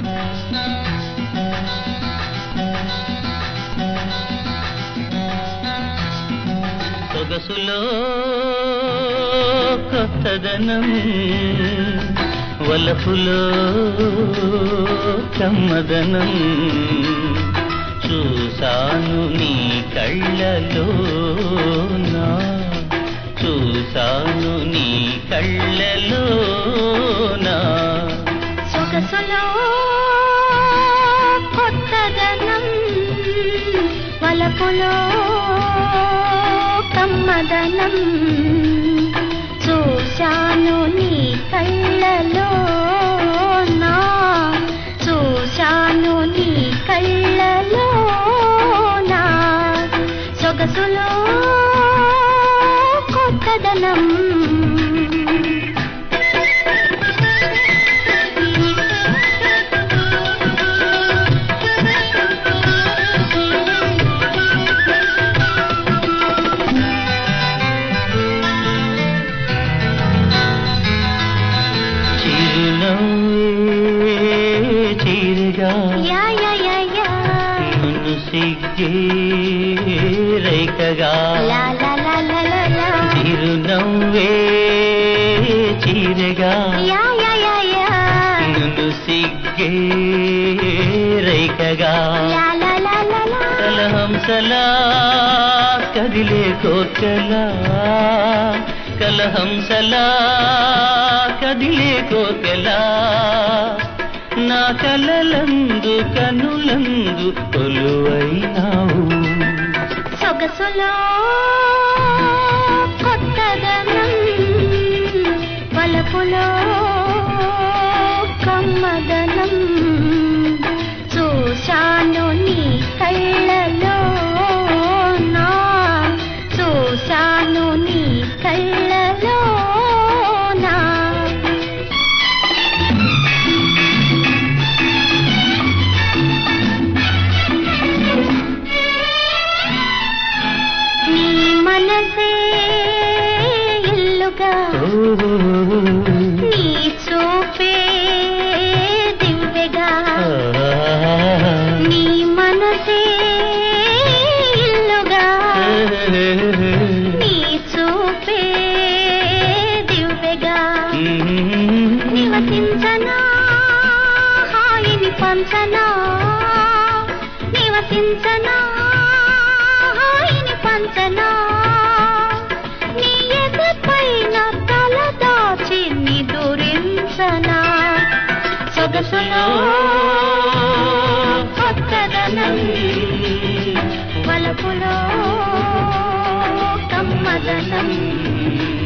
సొగసులో కొత్తదనం వలపులో కమ్మదనం చూసాను నీ కళ్ళలో నా చూసాను నీ కళ్ళలో నా సొగసులో కొత్తదనం వలపులో కమ్మదనం చూశాను నీ కళ్ళలో నా చూశాను నీ కళ్ళలో నా సొగసులో కొత్తదనం చిరునవ్వే చిరుగా యా యా యా యా నన్ను సిగ్గే రైకగా లా లా లా లా లా లా చిరునవ్వే చీరగా యా యా యా యా నన్ను సిగ్గే రైకగా లా లా లా లా లా కలహంసలా కదిలే కోర్కలా కలహంసలా కదిలే కోర్కలా నా కలలందు కనులందు కొలువైనావు సొగసులో కొత్తదనం వలపులో కమ్మదనం చూశాను నీ కళ్ళలో నా చూశాను నీ కళ్ళలో నా నీ మనసే ఇల్లుగా నీ చూపే దివ్యగా నీ మనసే ఇల్లుగా నీ చూపే దివ్యగా నివసించనా హాయిని పంచనా నివసించనా హాయిని పంచనా నీ ఎదపైన తల దాచి నిదురించనా సొగసులో కొత్తదనం వలపులో కమ్మదనం